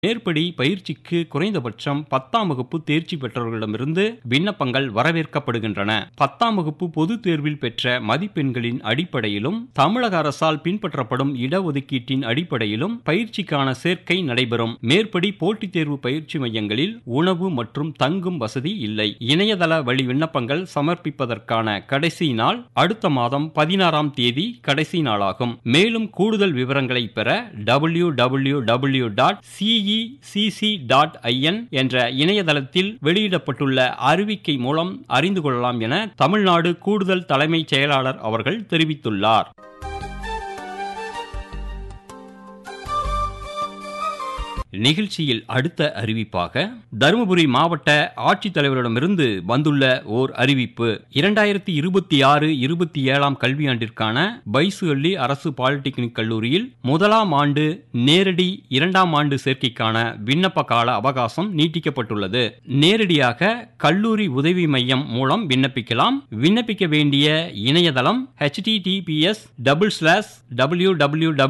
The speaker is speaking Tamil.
மேற்படி பயிற்சிக்கு குறைந்தபட்சம் பத்தாம் வகுப்பு தேர்ச்சி பெற்றவர்களிடமிருந்து விண்ணப்பங்கள் வரவேற்கப்படுகின்றன பத்தாம் வகுப்பு பொதுத் தேர்வில் பெற்ற மதிப்பெண்களின் அடிப்படையிலும் தமிழக அரசால் பின்பற்றப்படும் இடஒதுக்கீட்டின் அடிப்படையிலும் பயிற்சிக்கான சேர்க்கை நடைபெறும் மேற்படி போட்டித் தேர்வு பயிற்சி மையங்களில் உணவு மற்றும் தங்கும் வசதி இல்லை இணையதள வழி விண்ணப்பங்கள் சமர்ப்பிப்பதற்கான கடைசி நாள் அடுத்த மாதம் பதினாறாம் தேதி கடைசி நாளாகும் மேலும் கூடுதல் விவரங்களை பெற W W W dot CECC dot IN என்ற இணையதளத்தில் வெளியிடப்பட்டுள்ள அறிவிக்கை மூலம் அறிந்து கொள்ளலாம் என தமிழ்நாடு கூடுதல் தலைமைச் செயலாளர் அவர்கள் தெரிவித்துள்ளார் நிகழ்ச்சியில் அடுத்த அறிவிப்பாக தருமபுரி மாவட்ட ஆட்சித்தலைவரிடமிருந்து வந்துள்ள ஓர் அறிவிப்பு இரண்டாயிரத்தி இருபத்தி ஆறு இருபத்தி ஏழாம் கல்வியாண்டிற்கான பைசுஅள்ளி அரசு பாலிடெக்னிக் கல்லூரியில் முதலாம் ஆண்டு நேரடி இரண்டாம் ஆண்டு சேர்க்கைக்கான விண்ணப்ப கால அவகாசம் நீட்டிக்கப்பட்டுள்ளது நேரடியாக கல்லூரி உதவி மையம் மூலம் விண்ணப்பிக்கலாம் விண்ணப்பிக்க வேண்டிய இணையதளம் https double slash W W